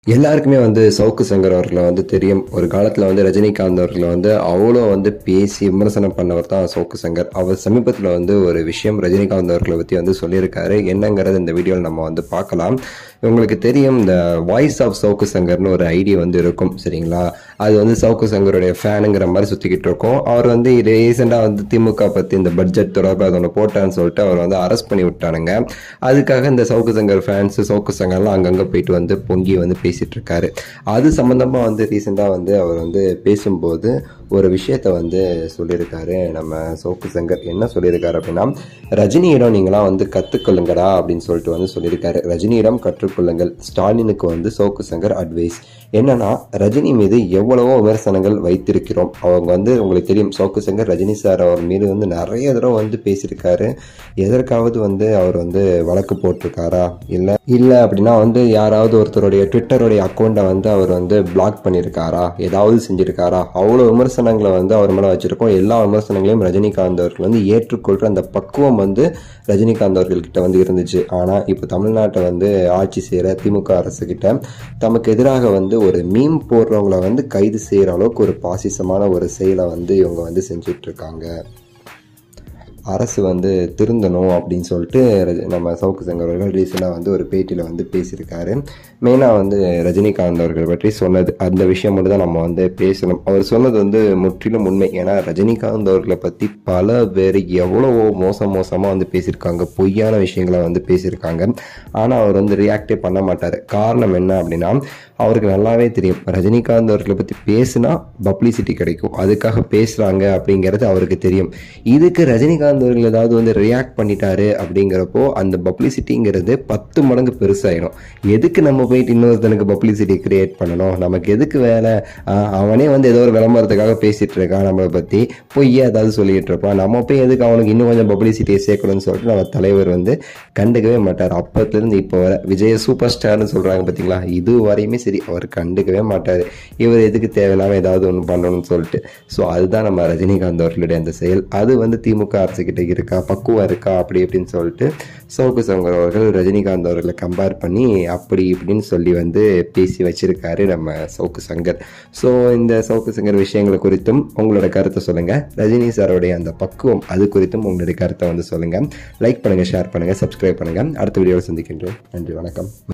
எல்லாருக்குமே வந்து சவுக்கு சங்கர் அவர்களை வந்து தெரியும் ஒரு காலத்தில் வந்து ரஜினிகாந்த் அவர்களை வந்து அவ்வளோ வந்து பேசி விமர்சனம் பண்ணவர் தான் சவுக்கு சங்கர் அவர் சமீபத்தில் வந்து ஒரு விஷயம் ரஜினிகாந்த் அவர்களை பற்றி வந்து சொல்லியிருக்காரு என்னங்கிறது இந்த வீடியோவில் நம்ம வந்து பார்க்கலாம் உங்களுக்கு தெரியும் இந்த வாய்ஸ் ஆஃப் சவுக்கு சங்கர்னு ஒரு ஐடி வந்து இருக்கும் சரிங்களா அது வந்து சவுக்கு சங்கருடைய ஃபேனுங்கிற மாதிரி சுற்றிக்கிட்டு இருக்கோம் அவர் வந்து ரீசெண்டாக வந்து திமுக பற்றி இந்த பட்ஜெட் தொடர்பாக அதை ஒன்று போட்டான்னு சொல்லிட்டு அவர் வந்து அரெஸ்ட் பண்ணி விட்டானுங்க அதுக்காக இந்த சவுக்கு சங்கர் ஃபேன்ஸ் சவுக்கு சங்கர்லாம் அங்கங்கே போயிட்டு வந்து பொங்கி வந்து பேசிட்டு இருக்காரு அது சம்பந்தமா வந்து ரீசெண்டாக வந்து அவர் வந்து பேசும்போது ஒரு விஷயத்த வந்து சொல்லியிருக்காரு நம்ம சவுக்கு சங்கர் என்ன சொல்லியிருக்காரு அப்படின்னா ரஜினியிடம் நீங்களாம் வந்து கற்றுக்கொள்ளுங்கடா அப்படின்னு சொல்லிட்டு வந்து சொல்லியிருக்காரு ரஜினியிடம் கற்றுக்கொள்ளுங்கள் ஸ்டாலினுக்கு வந்து சவுக்கு சங்கர் அட்வைஸ் என்னன்னா ரஜினி மீது எவ்வளவோ விமர்சனங்கள் வைத்திருக்கிறோம் அவங்க வந்து உங்களுக்கு தெரியும் சவுக்கு சங்கர் ரஜினி சார் அவர் மீது வந்து நிறைய தடவை வந்து பேசியிருக்காரு எதற்காவது வந்து அவர் வந்து வழக்கு போட்டிருக்காரா இல்லை இல்லை அப்படின்னா வந்து யாராவது ஒருத்தருடைய ட்விட்டருடைய அக்கௌண்ட்டை வந்து அவர் வந்து பிளாக் பண்ணியிருக்காரா ஏதாவது செஞ்சிருக்காரா அவ்வளோ விமர்சனங்களை வந்து அவர் மேலே வச்சிருக்கோம் எல்லா விமர்சனங்களையும் ரஜினிகாந்த் அவர்கள் வந்து ஏற்றுக்கொள்கிற அந்த பக்குவம் வந்து ரஜினிகாந்த் அவர்கள்கிட்ட வந்து இருந்துச்சு ஆனால் இப்போ தமிழ்நாட்டை வந்து ஆட்சி செய்கிற திமுக அரசு கிட்ட தமக்கு எதிராக வந்து ஒரு மீம் போடுறவங்கள வந்து கைது செய்கிற அளவுக்கு ஒரு பாசிசமான ஒரு செயலை வந்து இவங்க வந்து செஞ்சுட்டு இருக்காங்க அரசு வந்து திருந்தணும் அப்படின்னு சொல்லிட்டு ரஜ- நம்ம சவுக்கு சங்கர் அவர்கள் ரீசெண்டாக வந்து ஒரு பேட்டியில் வந்து பேசியிருக்காரு மெயினாக வந்து ரஜினிகாந்த் அவர்கள் பற்றி சொன்னது அந்த விஷயம் மட்டும் தான் நம்ம வந்து பேசணும் அவர் சொன்னது வந்து முற்றிலும் உண்மை ஏன்னா ரஜினிகாந்த் அவர்களை பற்றி பல பேர் எவ்வளவோ மோசம் மோசமாக வந்து பேசியிருக்காங்க பொய்யான விஷயங்களை வந்து பேசியிருக்காங்க ஆனால் அவர் வந்து ரியாக்டே பண்ண மாட்டார் காரணம் என்ன அப்படின்னா அவருக்கு நல்லாவே தெரியும் ரஜினிகாந்த் அவர்களை பற்றி பேசுனா பப்ளிசிட்டி கிடைக்கும் அதுக்காக பேசுகிறாங்க அப்படிங்கிறது அவருக்கு தெரியும் இதுக்கு ரஜினிகாந்த் அவர்கள் ஏதாவது வந்து ரியாக்ட் பண்ணிட்டாரு அப்படிங்கிறப்போ அந்த பப்ளிசிட்டிங்கிறது பத்து மடங்கு பெருசாயிடும் எதுக்கு நம்ம போயிட்டு இன்னொருத்தனுக்கு பப்ளிசிட்டி கிரியேட் பண்ணணும் நமக்கு எதுக்கு வேலை ஆஹ் அவனே வந்து ஏதோ ஒரு விளம்பரத்துக்காக பேசிட்டு இருக்கான் நம்மளை பற்றி பொய்யே ஏதாவது சொல்லிட்டு இருப்பான் நம்ம போய் எதுக்கு அவனுக்கு இன்னும் கொஞ்சம் பப்ளிசிட்டியை சேர்க்கணும்னு சொல்லிட்டு நம்ம தலைவர் வந்து கண்டுக்கவே மாட்டார் அப்பத்துலேருந்து இப்போ வர விஜய சூப்பர் ஸ்டார்னு சொல்கிறாங்க பார்த்தீங்களா இது வரையுமே சரி அவர் கண்டுக்கவே மாட்டார் இவர் எதுக்கு தேவையில்லாமல் ஏதாவது ஒன்று பண்ணணும்னு சொல்லிட்டு ஸோ அதுதான் நம்ம ரஜினிகாந்த் அவர்களுடைய அந்த செயல் அது வந்து திமுக அரசு கிட்ட இருக்கா பக்குவம் இருக்கா அப்படி இப்படின்னு சொல்லிட்டு சவுக்கு சங்கர் அவர்கள் ரஜினிகாந்த் அவர்களை கம்பேர் பண்ணி அப்படி இப்படின்னு சொல்லி வந்து பேசி வச்சிருக்காரு நம்ம சவுக்கு சங்கர் ஸோ இந்த சவுக்கு சங்கர் விஷயங்கள் குறித்தும் உங்களோட கருத்தை சொல்லுங்க ரஜினி சாரோடைய அந்த பக்குவம் அது குறித்தும் உங்களுடைய கருத்தை வந்து சொல்லுங்க லைக் பண்ணுங்க ஷேர் பண்ணுங்க சப்ஸ்கிரைப் பண்ணுங்க அடுத்த வீடியோவில் சந்திக்கின்றோம் நன்றி வணக்கம்